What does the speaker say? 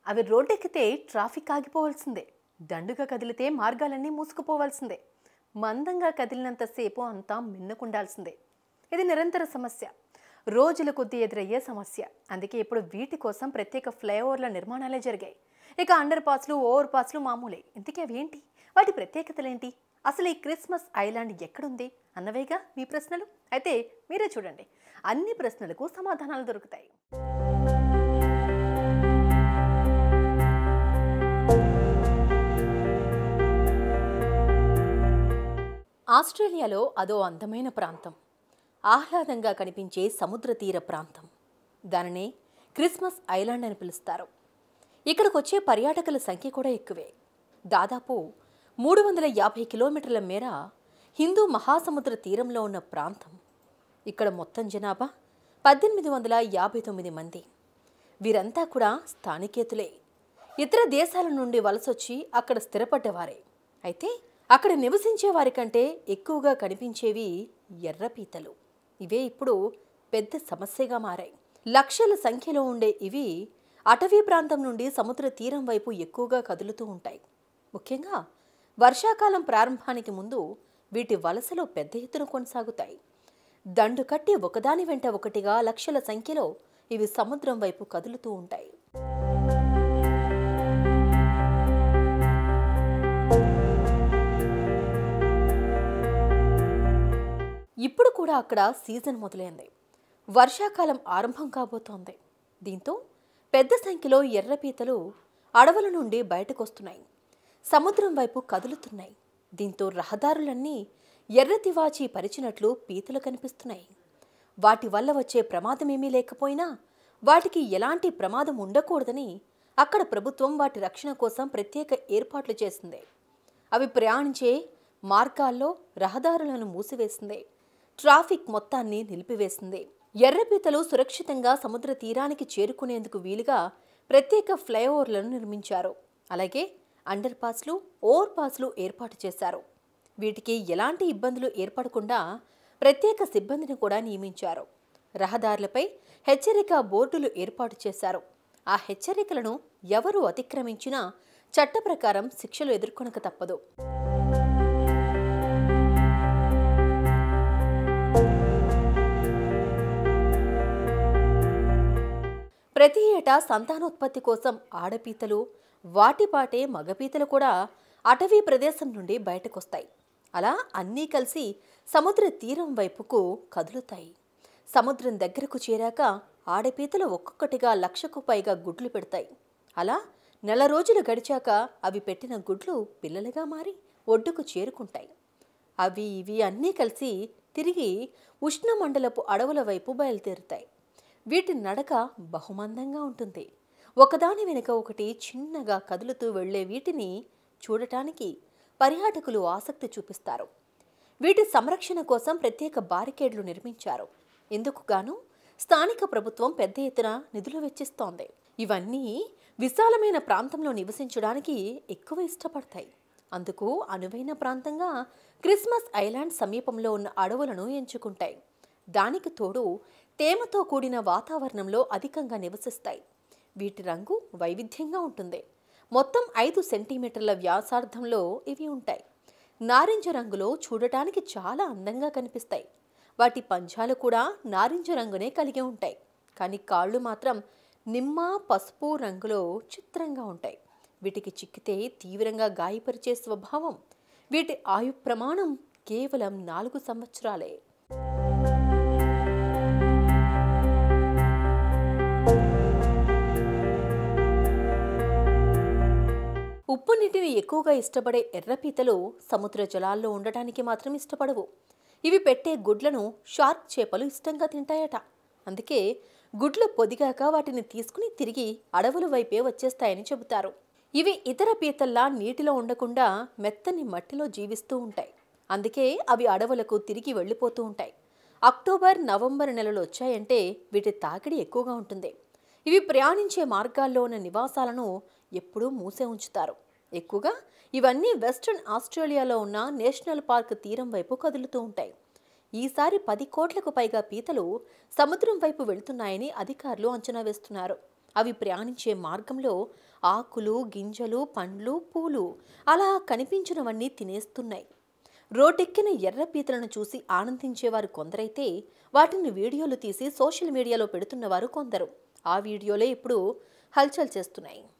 అవి రోడ్డెక్కితే ట్రాఫిక్ ఆగిపోవాల్సిందే దండుగా కదిలితే మార్గాలన్నీ మూసుకుపోవాల్సిందే మందంగా కదిలినంతసేపు అంతా మిన్నకుండాల్సిందే ఇది నిరంతర సమస్య రోజుల కొద్దీ ఎదురయ్యే సమస్య అందుకే ఇప్పుడు వీటి కోసం ప్రత్యేక ఫ్లైఓవర్ల నిర్మాణాలే జరిగాయి ఇక అండర్ పాస్లు ఓవర్ పాస్లు మామూలే ఇంతకీ అవి ఏంటి వాటి ప్రత్యేకతలేంటి అసలు ఈ క్రిస్మస్ ఐలాండ్ ఎక్కడుంది అన్నవేగా మీ ప్రశ్నలు అయితే మీరే చూడండి అన్ని ప్రశ్నలకు సమాధానాలు దొరుకుతాయి ఆస్ట్రేలియాలో అదో అందమైన ప్రాంతం ఆహ్లాదంగా కనిపించే సముద్ర తీర ప్రాంతం దానినే క్రిస్మస్ ఐలాండ్ అని పిలుస్తారు ఇక్కడికి వచ్చే పర్యాటకుల సంఖ్య కూడా ఎక్కువే దాదాపు మూడు వందల యాభై కిలోమీటర్ల మేర హిందూ మహాసముద్ర తీరంలో ఉన్న ప్రాంతం ఇక్కడ మొత్తం జనాభా పద్దెనిమిది వందల యాభై తొమ్మిది మంది వీరంతా కూడా స్థానికేతులే ఇతర దేశాల నుండి వలసొచ్చి అక్కడ స్థిరపడ్డవారే అయితే అక్కడ నివసించే వారి కంటే ఎక్కువగా కనిపించేవి ఎర్రపీతలు ఇవే ఇప్పుడు పెద్ద సమస్యగా మారాయి లక్షల సంఖ్యలో ఉండే ఇవి అటవీ ప్రాంతం నుండి సముద్ర తీరం వైపు ఎక్కువగా కదులుతూ ఉంటాయి ముఖ్యంగా వర్షాకాలం ప్రారంభానికి ముందు వీటి వలసలో పెద్ద ఎత్తున కొనసాగుతాయి దండు కట్టి ఒకదాని వెంట ఒకటిగా లక్షల సంఖ్యలో ఇవి సముద్రం వైపు కదులుతూ ఉంటాయి ఇప్పుడు కూడా అక్కడ సీజన్ మొదలైంది వర్షాకాలం ఆరంభం కాబోతోంది దీంతో పెద్ద సంఖ్యలో ఎర్రపీతలు అడవుల నుండి బయటకొస్తున్నాయి సముద్రం వైపు కదులుతున్నాయి దీంతో రహదారులన్నీ ఎర్రతివాచి పరిచినట్లు పీతలు కనిపిస్తున్నాయి వాటి వల్ల వచ్చే ప్రమాదమేమీ లేకపోయినా వాటికి ఎలాంటి ప్రమాదం ఉండకూడదని అక్కడ ప్రభుత్వం వాటి రక్షణ కోసం ప్రత్యేక ఏర్పాట్లు చేసింది అవి ప్రయాణించే మార్గాల్లో రహదారులను మూసివేసింది ట్రాఫిక్ మొత్తాన్ని నిలిపివేసింది ఎర్రపీతలు సురక్షితంగా సముద్ర తీరానికి చేరుకునేందుకు వీలుగా ప్రత్యేక ఫ్లైఓవర్లను నిర్మించారు అలాగే అండర్ పాస్లు ఓవర్ పాస్లు ఏర్పాటు చేశారు వీటికి ఎలాంటి ఇబ్బందులు ఏర్పడకుండా ప్రత్యేక సిబ్బందిని కూడా నియమించారు రహదారులపై హెచ్చరిక బోర్డులు ఏర్పాటు చేశారు ఆ హెచ్చరికలను ఎవరు అతిక్రమించినా చట్ట ప్రకారం శిక్షలు ఎదుర్కొనక తప్పదు ప్రతి ఏటా సంతానోత్పత్తి కోసం ఆడపీతలు వాటిపాటే మగపీతలు కూడా అటవీ ప్రదేశం నుండి బయటకొస్తాయి అలా అన్నీ కలిసి సముద్ర తీరం వైపుకు కదులుతాయి సముద్రం దగ్గరకు చేరాక ఆడపీతలు ఒక్కొక్కటిగా లక్షకు పైగా గుడ్లు పెడతాయి అలా నెల రోజులు గడిచాక అవి పెట్టిన గుడ్లు పిల్లలుగా మారి ఒడ్డుకు చేరుకుంటాయి అవి ఇవి అన్నీ కలిసి తిరిగి ఉష్ణమండలపు అడవుల వైపు బయలుదేరుతాయి వీటి నడక బహుమందంగా ఉంటుంది ఒకదాని వెనుక ఒకటి చిన్నగా కదులుతూ వెళ్లే వీటిని చూడటానికి పర్యాటకులు ఆసక్తి చూపిస్తారు వీటి సంరక్షణ కోసం ప్రత్యేక బారికేడ్లు నిర్మించారు ఇందుకు గాను స్థానిక ప్రభుత్వం పెద్ద ఎత్తున నిధులు వెచ్చిస్తోంది ఇవన్నీ విశాలమైన ప్రాంతంలో నివసించడానికి ఎక్కువ ఇష్టపడతాయి అందుకు అనువైన ప్రాంతంగా క్రిస్మస్ ఐలాండ్ సమీపంలో ఉన్న అడవులను ఎంచుకుంటాయి దానికి తోడు తేమతో కూడిన వాతావరణంలో అధికంగా నివసిస్తాయి వీటి రంగు వైవిధ్యంగా ఉంటుంది మొత్తం ఐదు సెంటీమీటర్ల వ్యాసార్థంలో ఇవి ఉంటాయి నారింజ రంగులో చూడటానికి చాలా అందంగా కనిపిస్తాయి వాటి పంజాలు కూడా నారింజ రంగునే కలిగి ఉంటాయి కానీ కాళ్ళు మాత్రం నిమ్మ పసుపు రంగులో చిత్రంగా ఉంటాయి వీటికి చిక్కితే తీవ్రంగా గాయపరిచే స్వభావం వీటి ఆయు ప్రమాణం కేవలం నాలుగు సంవత్సరాలే ఉప్పు నీటిని ఎక్కువగా ఇష్టపడే ఎర్రపీతలు సముద్ర జలాల్లో ఉండటానికి మాత్రం ఇష్టపడవు ఇవి పెట్టే గుడ్లను షార్క్ చేపలు ఇష్టంగా తింటాయట అందుకే గుడ్లు పొదిగాక వాటిని తీసుకుని తిరిగి అడవుల వైపే వచ్చేస్తాయని చెబుతారు ఇవి ఇతర పీతల్లా నీటిలో ఉండకుండా మెత్తని మట్టిలో జీవిస్తూ ఉంటాయి అందుకే అవి అడవులకు తిరిగి వెళ్ళిపోతూ ఉంటాయి అక్టోబర్ నవంబర్ నెలలు వచ్చాయంటే వీటి తాకిడి ఎక్కువగా ఉంటుంది ఇవి ప్రయాణించే మార్గాల్లో ఉన్న నివాసాలను ఎప్పుడూ మూసే ఉంచుతారు ఎక్కువగా ఇవన్నీ వెస్ట్రన్ ఆస్ట్రేలియాలో ఉన్న నేషనల్ పార్క్ తీరం వైపు కదులుతూ ఉంటాయి ఈసారి పది కోట్లకు పైగా పీతలు సముద్రం వైపు వెళ్తున్నాయని అధికారులు అంచనా వేస్తున్నారు అవి ప్రయాణించే మార్గంలో ఆకులు గింజలు పండ్లు పూలు అలా కనిపించినవన్నీ తినేస్తున్నాయి రోడ్డెక్కిన ఎర్ర పీతలను చూసి ఆనందించేవారు కొందరైతే వాటిని వీడియోలు తీసి సోషల్ మీడియాలో పెడుతున్నవారు కొందరు ఆ వీడియోలే ఇప్పుడు హల్చల్ చేస్తున్నాయి